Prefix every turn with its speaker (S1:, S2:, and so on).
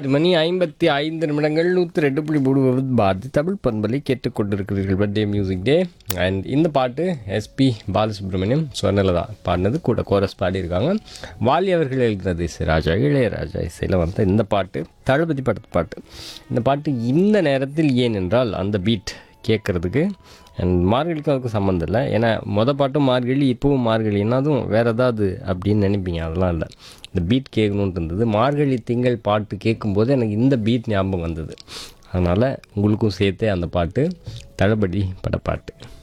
S1: ஆறு மணி ஐம்பத்தி ஐந்து நிமிடங்கள் நூற்றி ரெண்டு புள்ளி மூணு பாரதி தமிழ் பண்பலை கேட்டுக்கொண்டிருக்கிறீர்கள் பர்த்டே மியூசிக் டே அண்ட் இந்த பாட்டு எஸ்பி பாலசுப்ரமணியம் சொன்னலதா பாடினது கூட கோரஸ் பாடியிருக்காங்க வாலி அவர்கள் எழுதினது இசைராஜா இளையராஜா இசையில் வந்த இந்த பாட்டு தளபதி படத்து பாட்டு இந்த பாட்டு இந்த நேரத்தில் ஏன் என்றால் அந்த பீட் கேட்குறதுக்கு அண்ட் மார்கழிக்கும் அதுக்கும் சம்மந்தம் இல்லை ஏன்னா மொதல் பாட்டும் மார்கழி இப்போவும் மார்கழி என்னதும் வேறு ஏதாவது அப்படின்னு நினைப்பீங்க அதெல்லாம் இல்லை இந்த பீட் கேட்கணுன்ட்டு இருந்தது மார்கழி திங்கள் பாட்டு கேட்கும்போது எனக்கு இந்த பீட் ஞாபகம் வந்தது அதனால் உங்களுக்கும் சேர்த்தே அந்த பாட்டு தளபதி படப்பாட்டு